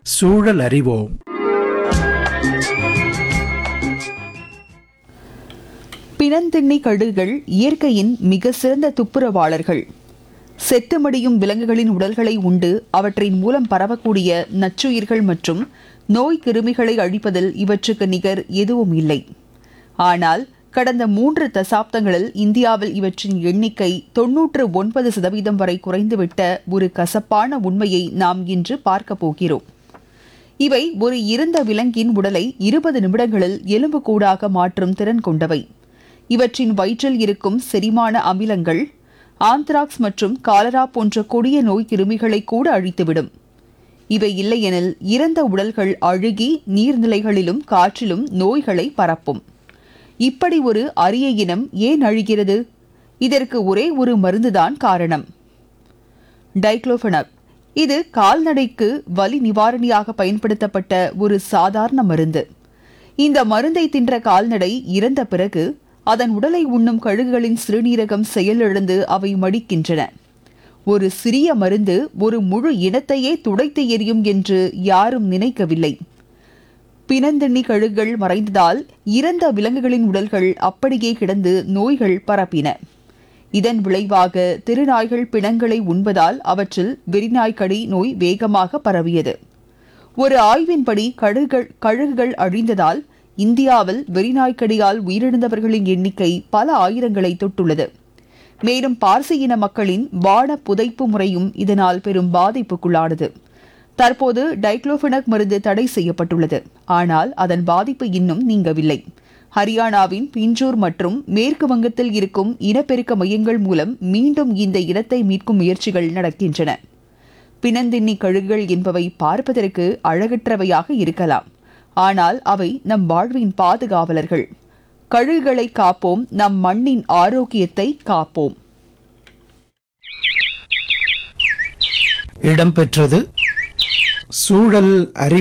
சூழல் அறிவோம் பிணந்திண்ணி கழுகுகள் இயற்கையின் மிக சிறந்த துப்புரவாளர்கள் செத்துமடியும் விலங்குகளின் உடல்களை உண்டு அவற்றின் மூலம் பரவக்கூடிய நச்சுயிர்கள் மற்றும் நோய் கிருமிகளை அழிப்பதில் இவற்றுக்கு நிகர் எதுவும் இல்லை ஆனால் கடந்த மூன்று தசாப்தங்களில் இந்தியாவில் இவற்றின் எண்ணிக்கை தொன்னூற்று ஒன்பது சதவீதம் வரை குறைந்துவிட்ட ஒரு கசப்பான உண்மையை நாம் இன்று பார்க்கப் போகிறோம் இவை ஒரு இறந்த விலங்கின் உடலை இருபது நிமிடங்களில் எலும்புக்கூடாக மாற்றும் திறன் கொண்டவை இவற்றின் வயிற்றில் இருக்கும் செரிமான அமிலங்கள் ஆந்த்ராக்ஸ் மற்றும் காலரா போன்ற கொடிய நோய் கிருமிகளை கூட அழித்துவிடும் இவை இல்லையெனில் இறந்த உடல்கள் அழுகி நீர்நிலைகளிலும் காற்றிலும் நோய்களை பரப்பும் இப்படி ஒரு அரிய இனம் ஏன் அழிகிறது இதற்கு ஒரே ஒரு மருந்துதான் காரணம் டைக்ளோஃபெனக் இது கால்நடைக்கு வலி நிவாரணியாக பயன்படுத்தப்பட்ட ஒரு சாதாரண மருந்து இந்த மருந்தை தின்ற கால்நடை இறந்த பிறகு அதன் உடலை உண்ணும் கழுகுகளின் சிறுநீரகம் செயலிழந்து அவை மடிக்கின்றன ஒரு சிறிய மருந்து ஒரு முழு இனத்தையே துடைத்து எறியும் என்று யாரும் நினைக்கவில்லை பிணந்தண்ணி கழுகுகள் மறைந்ததால் இறந்த விலங்குகளின் உடல்கள் அப்படியே கிடந்து நோய்கள் பரப்பின இதன் விளைவாக திருநாய்கள் பிணங்களை உண்பதால் அவற்றில் வெறிநாய்க்கடி நோய் வேகமாக பரவியது ஒரு ஆய்வின்படி கழுகுகள் கழுகுகள் அழிந்ததால் இந்தியாவில் வெறிநாய்க்கடியால் உயிரிழந்தவர்களின் எண்ணிக்கை பல ஆயிரங்களை தொட்டுள்ளது மேலும் பார்சி இன மக்களின் வான புதைப்பு முறையும் இதனால் பெரும் பாதிப்புக்குள்ளானது தற்போது டைக்ளோஃபெனக் மருந்து தடை செய்யப்பட்டுள்ளது ஆனால் அதன் பாதிப்பு இன்னும் நீங்கவில்லை ஹரியானாவின் பிஞ்சூர் மற்றும் மேற்கு வங்கத்தில் இருக்கும் இனப்பெருக்க மையங்கள் மூலம் மீண்டும் இந்த இடத்தை மீட்கும் முயற்சிகள் நடக்கின்றன பிணந்தின்னி கழுகுகள் என்பவை பார்ப்பதற்கு அழகற்றவையாக இருக்கலாம் ஆனால் அவை நம் வாழ்வின் பாதுகாவலர்கள் கழுகுகளை காப்போம் நம் மண்ணின் ஆரோக்கியத்தை காப்போம் இடம்பெற்றது சூழல் அறிவு